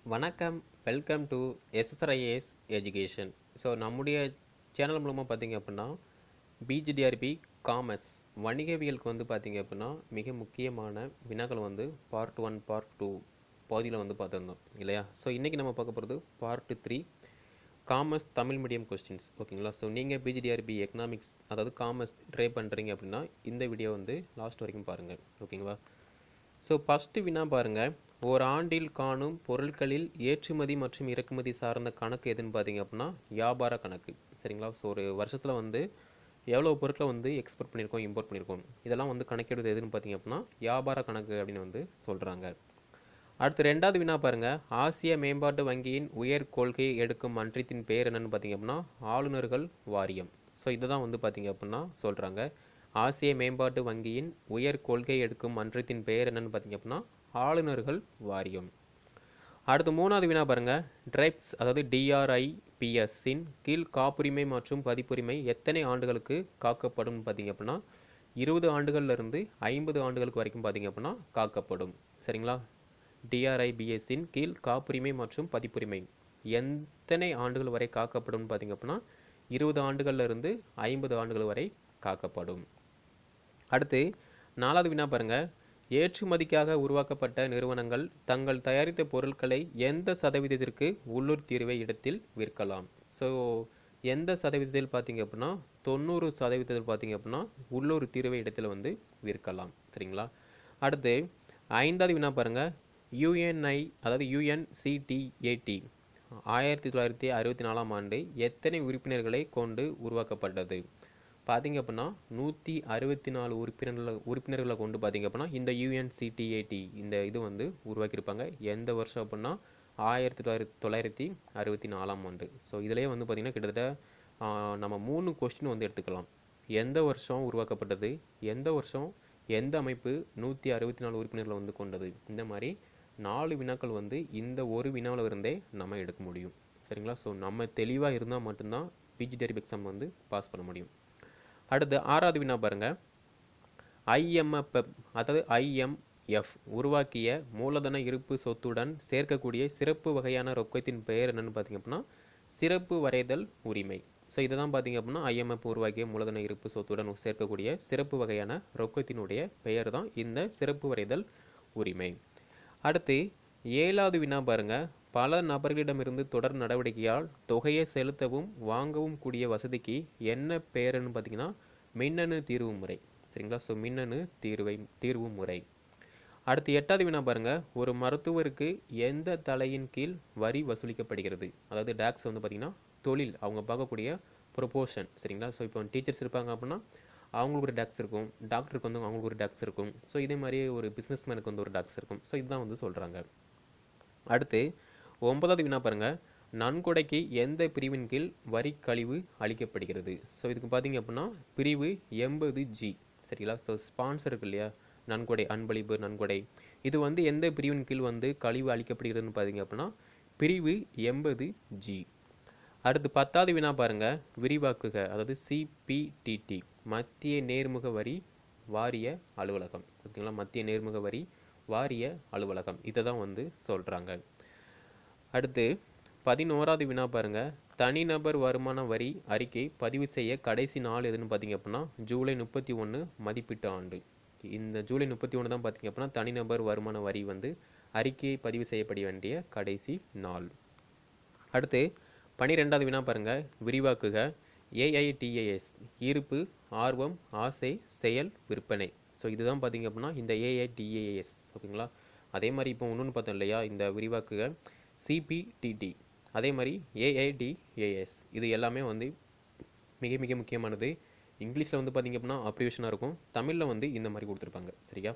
வணக்கம் welcome to SSRIAS education so நம்முடைய channel மூலமாக பார்த்தீங்க அப்படின்னா பிஜிடிஆர்பி காமர்ஸ் வணிகவியலுக்கு வந்து பார்த்தீங்க அப்படின்னா மிக முக்கியமான வினாக்கள் வந்து பார்ட் ஒன் பார்ட் டூ பகுதியில் வந்து பார்த்துருந்தோம் இல்லையா ஸோ இன்றைக்கி நம்ம பார்க்க போகிறது part three commerce Tamil medium questions ஓகேங்களா ஸோ நீங்கள் பிஜிடிஆர்பி எக்கனாமிக்ஸ் அதாவது காமர்ஸ் ட்ரை பண்ணுறீங்க அப்படின்னா இந்த வீடியோ வந்து லாஸ்ட் வரைக்கும் பாருங்கள் ஓகேங்களா ஸோ ஃபஸ்ட்டு வினா பாருங்கள் ஒரு ஆண்டில் காணும் பொருட்களில் ஏற்றுமதி மற்றும் இறக்குமதி சார்ந்த கணக்கு எதுன்னு பார்த்தீங்க அப்படின்னா வியாபார கணக்கு சரிங்களா ஸோ ஒரு வருஷத்தில் வந்து எவ்வளோ பொருட்களை வந்து எக்ஸ்போர்ட் பண்ணியிருக்கோம் இம்போர்ட் பண்ணியிருக்கோம் இதெல்லாம் வந்து கணக்கிடுவது எதுன்னு பார்த்தீங்க அப்படின்னா வியாபார கணக்கு அப்படின்னு வந்து சொல்கிறாங்க அடுத்து ரெண்டாவது வினா பாருங்கள் ஆசிய மேம்பாட்டு வங்கியின் உயர் கொள்கை எடுக்கும் மன்றத்தின் பேர் என்னன்னு பார்த்தீங்க அப்படின்னா ஆளுநர்கள் வாரியம் ஸோ இதை தான் வந்து பார்த்தீங்க அப்படின்னா சொல்கிறாங்க ஆசிய மேம்பாட்டு வங்கியின் உயர் கொள்கை எடுக்கும் மன்றத்தின் பெயர் என்னன்னு பார்த்தீங்க அப்படின்னா ஆளுநர்கள் வாரியம் அடுத்து மூணாவது வினா பாருங்க ட்ரைப்ஸ் அதாவது டிஆர்ஐபிஎஸ்ஸின் கீழ் காப்புரிமை மற்றும் பதிப்புரிமை எத்தனை ஆண்டுகளுக்கு காக்கப்படும் பார்த்தீங்க அப்படின்னா இருபது ஆண்டுகள்ல இருந்து ஐம்பது ஆண்டுகளுக்கு வரைக்கும் பார்த்தீங்க அப்படின்னா காக்கப்படும் சரிங்களா டிஆர்ஐபிஎஸ்ஸின் கீழ் காப்புரிமை மற்றும் பதிப்புரிமை எத்தனை ஆண்டுகள் வரை காக்கப்படும் பார்த்தீங்க அப்படின்னா இருபது ஆண்டுகள்ல இருந்து ஐம்பது ஆண்டுகள் வரை காக்கப்படும் அடுத்து நாலாவது வினா பாருங்க ஏற்றுமதிக்காக உருவாக்கப்பட்ட நிறுவனங்கள் தங்கள் தயாரித்த பொருட்களை எந்த சதவீதத்திற்கு உள்ளூர் தீர்வை இடத்தில் விற்கலாம் ஸோ எந்த சதவீதத்தில் பார்த்தீங்க அப்படின்னா தொண்ணூறு சதவீதத்தில் பார்த்தீங்க அப்படின்னா உள்ளூர் தீர்வை இடத்தில் வந்து விற்கலாம் சரிங்களா அடுத்து ஐந்தாவது வினா பாருங்க யுஎன்ஐ அதாவது யுஎன்சிடிஏடி ஆயிரத்தி தொள்ளாயிரத்தி அறுபத்தி நாலாம் ஆண்டு எத்தனை உறுப்பினர்களை கொண்டு உருவாக்கப்பட்டது பார்த்தீங்க அப்படின்னா நூற்றி அறுபத்தி நாலு உறுப்பினர்களை உறுப்பினர்களை கொண்டு பார்த்தீங்க அப்படின்னா இந்த யூஎன்சிடிஏடி இந்த இது வந்து உருவாக்கியிருப்பாங்க எந்த வருஷம் அப்படின்னா ஆயிரத்தி தொள்ளாயிரத்தி தொள்ளாயிரத்தி அறுபத்தி நாலாம் ஆண்டு ஸோ இதிலேயே வந்து பார்த்திங்கன்னா கிட்டத்தட்ட ஆஹ், நம்ம மூணு கொஸ்டின் வந்து எடுத்துக்கலாம் எந்த வருஷம் உருவாக்கப்பட்டது எந்த வருஷம் எந்த அமைப்பு நூற்றி அறுபத்தி நாலு உறுப்பினர்களை வந்து கொண்டது இந்த மாதிரி நாலு வினாக்கள் வந்து இந்த ஒரு வினாவில் இருந்தே நம்ம எடுக்க முடியும் சரிங்களா ஸோ நம்ம தெளிவாக இருந்தால் மட்டும்தான் பிஜி டெரிப் எக்ஸாம் வந்து பாஸ் பண்ண முடியும் அடுத்து ஆறாவது வினா பாருங்க ஐஎம்எஃப் அதாவது ஐஎம்எஃப் உருவாக்கிய மூலதன இருப்பு சொத்துடன் சேர்க்கக்கூடிய சிறப்பு வகையான ரொக்கத்தின் பெயர் என்னன்னு பார்த்தீங்க அப்படின்னா சிறப்பு வரைதல் உரிமை ஸோ இதை தான் பார்த்தீங்க அப்படின்னா ஐஎம்எஃப் உருவாக்கிய மூலதன இருப்பு சொத்துடன் சேர்க்கக்கூடிய சிறப்பு வகையான ரொக்கத்தினுடைய பெயர் தான் இந்த சிறப்பு வரைதல் உரிமை அடுத்து ஏழாவது வினா பாருங்க பல நபர்களிடமிருந்து தொடர் நடவடிக்கையால் தொகையை செலுத்தவும் வாங்கவும் கூடிய வசதிக்கு என்ன பெயர்னு பார்த்தீங்கன்னா மின்னணு தீர்வு முறை சரிங்களா ஸோ மின்னணு தீர்வை தீர்வு முறை அடுத்து எட்டாவது வினா பாருங்க ஒரு மருத்துவருக்கு எந்த தலையின் கீழ் வரி வசூலிக்கப்படுகிறது அதாவது டேக்ஸ் வந்து பார்த்தீங்கன்னா தொழில் அவங்க பார்க்கக்கூடிய ப்ரொபோஷன் சரிங்களா ஸோ இப்போ டீச்சர்ஸ் இருப்பாங்க அப்படின்னா அவங்களுக்கு ஒரு டேக்ஸ் இருக்கும் டாக்டருக்கு வந்து அவங்களுக்கு ஒரு டேக்ஸ் இருக்கும் ஸோ இதே மாதிரி ஒரு பிஸ்னஸ்மேனுக்கு வந்து ஒரு டேக்ஸ் இருக்கும் ஸோ இதுதான் வந்து சொல்கிறாங்க அடுத்து ஒன்பதாவது வினா பாருங்க நன்கொடைக்கு எந்த பிரிவின் கீழ் வரி கழிவு அளிக்கப்படுகிறது ஸோ இதுக்கு பார்த்தீங்க அப்படின்னா பிரிவு எண்பது ஜி சரிங்களா ஸோ ஸ்பான்சர் இருக்கு இல்லையா நன்கொடை அன்பளிப்பு நன்கொடை இது வந்து எந்த பிரிவின் கீழ் வந்து கழிவு அளிக்கப்படுகிறதுன்னு பார்த்தீங்க அப்படின்னா பிரிவு எண்பது ஜி அடுத்து பத்தாவது வினா பாருங்க விரிவாக்குக அதாவது சிபிடிடி மத்திய நேர்முக வரி வாரிய அலுவலகம் ஓகேங்களா மத்திய நேர்முக வரி வாரிய அலுவலகம் இதை தான் வந்து சொல்கிறாங்க அடுத்து பதினோராவது வினா பாருங்க தனிநபர் வருமான வரி அறிக்கை பதிவு செய்ய கடைசி நாள் எதுன்னு பார்த்தீங்க அப்படின்னா ஜூலை முப்பத்தி ஒன்று மதிப்பீட்டு ஆண்டு இந்த ஜூலை முப்பத்தி ஒன்று தான் பார்த்தீங்க அப்படின்னா தனிநபர் வருமான வரி வந்து அறிக்கை பதிவு செய்யப்பட வேண்டிய கடைசி நாள் அடுத்து பனிரெண்டாவது வினா பாருங்க விரிவாக்குக ஏஐடிஏஎஸ் ஈர்ப்பு ஆர்வம் ஆசை செயல் விற்பனை ஸோ இதுதான் பார்த்தீங்க அப்படின்னா இந்த ஏஐடிஏஎஸ் ஓகேங்களா அதே மாதிரி இப்போ இன்னொன்று பார்த்தோம் இல்லையா இந்த விரிவாக்குக சிபிடிடி அதே மாதிரி ஏஐடிஏஎஸ் இது எல்லாமே வந்து மிக மிக முக்கியமானது இங்கிலீஷில் வந்து பார்த்தீங்க அப்படின்னா அப்ரிவேஷனாக இருக்கும் தமிழில் வந்து இந்த மாதிரி கொடுத்துருப்பாங்க சரியா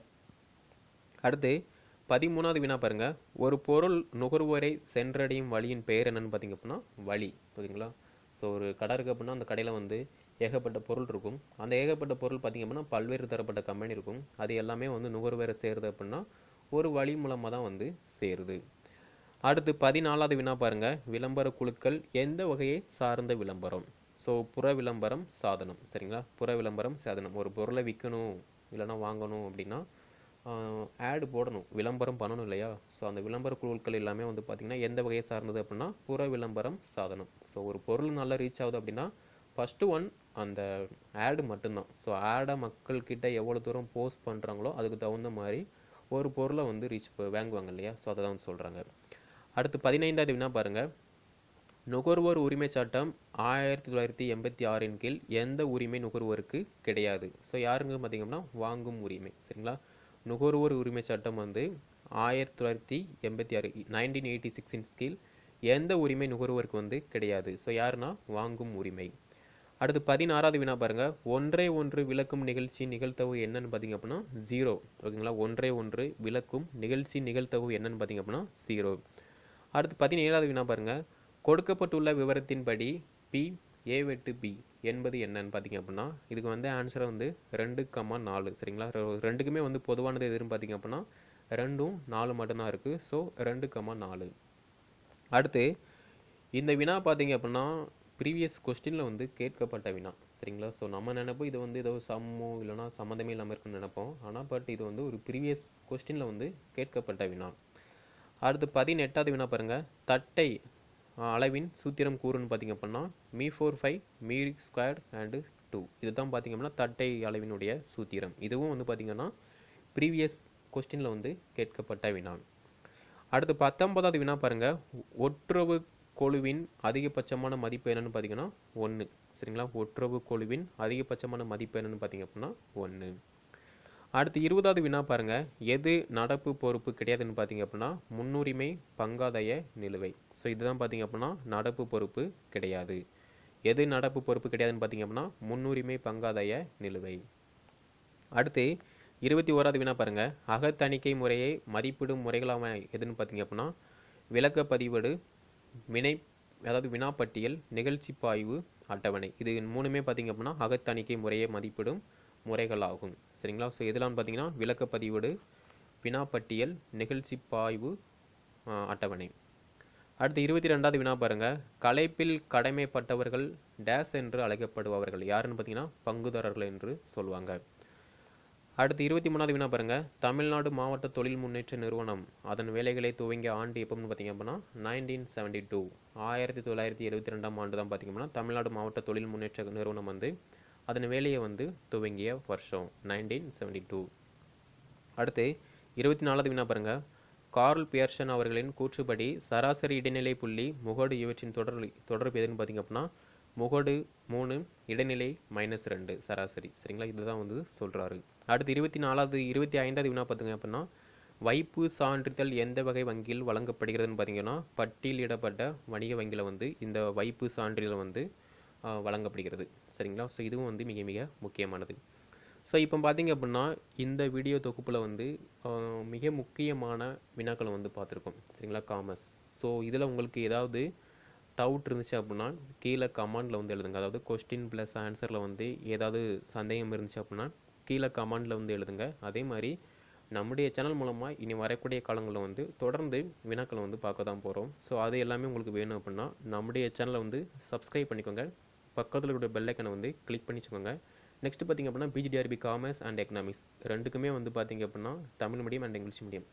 அடுத்து பதிமூணாவது வினா பாருங்க ஒரு பொருள் நுகர்வோரை சென்றடையும் வழியின் பெயர் என்னன்னு பார்த்தீங்க அப்படின்னா வழி ஓகேங்களா ஸோ ஒரு கடை இருக்குது அப்படின்னா அந்த கடையில் வந்து ஏகப்பட்ட பொருள் இருக்கும் அந்த ஏகப்பட்ட பொருள் பார்த்தீங்க அப்படின்னா பல்வேறு தரப்பட்ட கம்பெனி இருக்கும் அது எல்லாமே வந்து நுகர்வோரை சேருது அப்படின்னா ஒரு வழி மூலமாக தான் வந்து சேருது அடுத்து பதினாலாவது வினா பாருங்க விளம்பர குழுக்கள் எந்த வகையை சார்ந்த விளம்பரம் ஸோ புற விளம்பரம் சாதனம் சரிங்களா புற விளம்பரம் சாதனம் ஒரு பொருளை விற்கணும் இல்லைன்னா வாங்கணும் அப்படின்னா ஆடு போடணும் விளம்பரம் பண்ணணும் இல்லையா ஸோ அந்த விளம்பர குழுக்கள் எல்லாமே வந்து பார்த்திங்கன்னா எந்த வகையை சார்ந்தது அப்படின்னா புற விளம்பரம் சாதனம் ஸோ ஒரு பொருள் நல்லா ரீச் ஆகுது அப்படின்னா ஃபஸ்ட்டு ஒன் அந்த ஆடு மட்டும்தான் ஸோ ஆடை மக்கள்கிட்ட எவ்வளோ தூரம் போஸ்ட் பண்ணுறாங்களோ அதுக்கு தகுந்த மாதிரி ஒரு பொருளை வந்து ரீச் வாங்குவாங்க இல்லையா ஸோ அதை தான் வந்து சொல்கிறாங்க அடுத்து பதினைந்தாவது வினா பாருங்கள் நுகர்வோர் உரிமை சட்டம் ஆயிரத்தி தொள்ளாயிரத்தி எண்பத்தி ஆறின் கீழ் எந்த உரிமை நுகர்வோருக்கு கிடையாது ஸோ யாருங்க பார்த்தீங்கன்னா வாங்கும் உரிமை சரிங்களா நுகர்வோர் உரிமை சட்டம் வந்து ஆயிரத்தி தொள்ளாயிரத்தி எண்பத்தி ஆறு நைன்டீன் எயிட்டி சிக்ஸின் கீழ் எந்த உரிமை நுகர்வோருக்கு வந்து கிடையாது ஸோ யாருன்னா வாங்கும் உரிமை அடுத்து பதினாறாவது வினா பாருங்க ஒன்றே ஒன்று விளக்கும் நிகழ்ச்சி நிகழ்த்தவு என்னன்னு பார்த்தீங்க அப்படின்னா ஜீரோ ஓகேங்களா ஒன்றே ஒன்று விளக்கும் நிகழ்ச்சி நிகழ்த்தவு என்னன்னு பார்த்தீங்க அப்படின்னா ஜீரோ அடுத்து பதினேழாவது வினா பாருங்க கொடுக்கப்பட்டுள்ள விவரத்தின்படி பி ஏ வெட்டு பி என்பது என்னன்னு பார்த்தீங்க அப்படின்னா இதுக்கு வந்து ஆன்சரை வந்து ரெண்டு கம்மா நாலு சரிங்களா ரெ- ரெண்டுக்குமே வந்து பொதுவானது எதுன்னு பார்த்தீங்க அப்படின்னா ரெண்டும் நாலு மட்டும்தான் இருக்குது ஸோ ரெண்டு கம்மா நாலு அடுத்து இந்த வினா பார்த்தீங்க அப்படின்னா ப்ரீவியஸ் கொஸ்டினில் வந்து கேட்கப்பட்ட வினா சரிங்களா ஸோ நம்ம நினைப்போம் இது வந்து ஏதோ சம்மோ இல்லைனா சம்மந்தமே இல்லாமல் இருக்குன்னு நினைப்போம் ஆனால் பட் இது வந்து ஒரு ப்ரீவியஸ் கொஸ்டினில் வந்து கேட்கப்பட்ட வினா அடுத்து பதினெட்டாவது வினா பாருங்கள் தட்டை அஹ், அளவின் சூத்திரம் கூறுன்னு பார்த்தீங்க அப்படின்னா மீ ஃபோர் ஃபைவ் மீ ஸ்கொயர் அண்டு டூ இதுதான் பார்த்தீங்க அப்படின்னா தட்டை அளவினுடைய சூத்திரம் இதுவும் வந்து பார்த்தீங்கன்னா ப்ரீவியஸ் கொஸ்டினில் வந்து கேட்கப்பட்ட வினா அடுத்து பத்தொன்பதாவது வினா பாருங்க ஒ- ஒட்டுறவு கொழுவின் அதிகபட்சமான மதிப்பு என்னன்னு பார்த்தீங்கன்னா ஒன்று சரிங்களா ஒட்டுறவு கொழுவின் அதிகபட்சமான மதிப்பு என்னன்னு பார்த்தீங்க அப்படின்னா ஒன்று அடுத்து இருபதாவது வினா பாருங்க எது நடப்பு பொறுப்பு கிடையாதுன்னு பார்த்தீங்க அப்படின்னா முன்னுரிமை பங்காதாய நிலுவை ஸோ இதுதான் பார்த்தீங்க அப்படின்னா நடப்பு பொறுப்பு கிடையாது எது நடப்பு பொறுப்பு கிடையாதுன்னு பார்த்தீங்க அப்படின்னா முன்னுரிமை பங்காதாய நிலுவை அடுத்து இருபத்தி ஓராவது வினா பாருங்க அகத்தணிக்கை முறையை மதிப்பிடும் முறைகளாக எதுன்னு பார்த்தீங்க அப்படின்னா விளக்க பதிவேடு வினை அதாவது வினாப்பட்டியல் நிகழ்ச்சி பாய்வு அட்டவணை இது மூணுமே பார்த்தீங்க அப்படின்னா அகத்தணிக்கை முறையை மதிப்பிடும் முறைகளாகும் சரிங்களா ஸோ இதெல்லாம் பார்த்தீங்கன்னா விளக்க பதிவேடு வினாப்பட்டியல் நிகழ்ச்சி பாய்வு ஆ, அட்டவணை அடுத்து இருபத்தி ரெண்டாவது வினா பாருங்க கலைப்பில் கடமைப்பட்டவர்கள் டேஸ் என்று அழைக்கப்படுபவர்கள் யாருன்னு பார்த்தீங்கன்னா பங்குதாரர்கள் என்று சொல்லுவாங்க அடுத்து இருபத்தி மூணாவது வினா பாருங்க தமிழ்நாடு மாவட்ட தொழில் முன்னேற்ற நிறுவனம் அதன் வேலைகளை துவங்கிய ஆண்டு எப்போன்னு பார்த்தீங்க அப்படின்னா நைன்டீன் செவன்டி டூ ஆயிரத்தி தொள்ளாயிரத்தி எழுபத்தி ரெண்டாம் ஆண்டு தான் பார்த்தீங்க அப்படின்னா தமிழ்நாடு மாவட்ட தொழில் முன்னேற்ற நிறுவனம் வந்து அதன் வேலையை வந்து துவங்கிய வருஷம் நைன்டீன் செவன்டி டூ அடுத்து இருபத்தி நாலாவது வினா பாருங்க கார்ல் பியர்சன் அவர்களின் கூற்றுப்படி சராசரி இடைநிலை புள்ளி முகடு இவற்றின் தொடர் தொடர்பு எதுன்னு பார்த்தீங்க அப்படின்னா முகடு மூணு இடைநிலை மைனஸ் ரெண்டு சராசரி சரிங்களா இதுதான் வந்து சொல்கிறாரு அடுத்து இருபத்தி நாலாவது இருபத்தி ஐந்தாவது வினா பார்த்துங்க அப்படின்னா வைப்பு சான்றிதழ் எந்த வகை வங்கியில் வழங்கப்படுகிறதுன்னு பார்த்தீங்கன்னா பட்டியலிடப்பட்ட வணிக வங்கியில் வந்து இந்த வைப்பு சான்றிதழ் வந்து ஆஹ், வழங்கப்படுகிறது சரிங்களா ஸோ இதுவும் வந்து மிக மிக முக்கியமானது ஸோ இப்போ பார்த்தீங்க அப்படின்னா இந்த வீடியோ தொகுப்பில் வந்து ஆஹ், மிக முக்கியமான வினாக்களை வந்து பார்த்துருக்கோம் சரிங்களா காமர்ஸ் ஸோ இதில் உங்களுக்கு ஏதாவது டவுட் இருந்துச்சு அப்படின்னா கீழே கமெண்டில் வந்து எழுதுங்க அதாவது கொஸ்டின் ப்ளஸ் ஆன்சரில் வந்து ஏதாவது சந்தேகம் இருந்துச்சு அப்படின்னா கீழே கமெண்டில் வந்து எழுதுங்க அதே மாதிரி நம்முடைய சேனல் மூலமாக இனி வரக்கூடிய காலங்களில் வந்து தொடர்ந்து வினாக்களை வந்து பார்க்க தான் போகிறோம் ஸோ அது எல்லாமே உங்களுக்கு வேணும் அப்படின்னா நம்முடைய சேனலை வந்து சப்ஸ்கிரைப் பண்ணிக்கோங்க பக்கத்தில் இருக்கிற பெல் ஐக்கனை வந்து கிளிக் பண்ணி வச்சுக்கோங்க நெக்ஸ்ட் பார்த்தீங்க அப்படின்னா பிஜிடிஆர்பி காமர்ஸ் அண்ட் எக்கனாமிக்ஸ் ரெண்டுக்குமே வந்து பார்த்தீங்க அப்படின்னா Tamil medium and English medium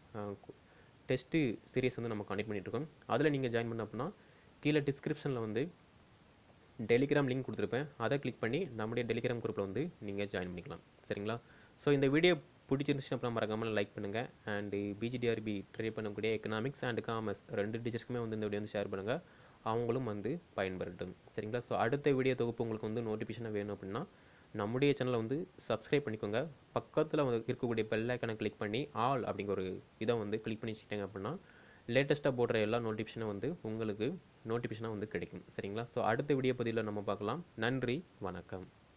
test series வந்து நம்ம கண்டக்ட் பண்ணிட்டு இருக்கோம் அதில் நீங்கள் ஜாயின் பண்ண அப்படின்னா கீழே டிஸ்கிரிப்ஷனில் வந்து டெலிகிராம் லிங்க் கொடுத்துருப்பேன் அதை கிளிக் பண்ணி நம்முடைய டெலிகிராம் குரூப்பில் வந்து நீங்கள் ஜாயின் பண்ணிக்கலாம் சரிங்களா ஸோ இந்த வீடியோ பிடிச்சிருந்துச்சுன்னா அப்புறம் மறக்காமல் லைக் பண்ணுங்கள் அண்டு பிஜிடிஆர்பி ட்ரை பண்ணக்கூடிய எக்கனாமிக்ஸ் அண்ட் காமர்ஸ் ரெண்டு டீச்சர்ஸ்க்குமே வந்து இந்த வீடியோ வந்து ஷேர் பண்ணுங்கள் அவங்களும் வந்து பயன்பெறட்டும் சரிங்களா ஸோ அடுத்த வீடியோ தொகுப்பு உங்களுக்கு வந்து நோட்டிஃபிகேஷனாக வேணும் அப்படின்னா நம்முடைய சேனலை வந்து சப்ஸ்கிரைப் பண்ணிக்கோங்க பக்கத்தில் வந்து இருக்கக்கூடிய பெல் ஐக்கனை கிளிக் பண்ணி ஆல் அப்படிங்கிற ஒரு இதை வந்து கிளிக் பண்ணி வச்சுக்கிட்டாங்க அப்படின்னா லேட்டஸ்ட்டாக போடுற எல்லா நோட்டிஃபிகேஷனும் வந்து உங்களுக்கு நோட்டிஃபிகேஷனாக வந்து கிடைக்கும் சரிங்களா ஸோ அடுத்த வீடியோ பதிவில் நம்ம பார்க்கலாம் நன்றி வணக்கம்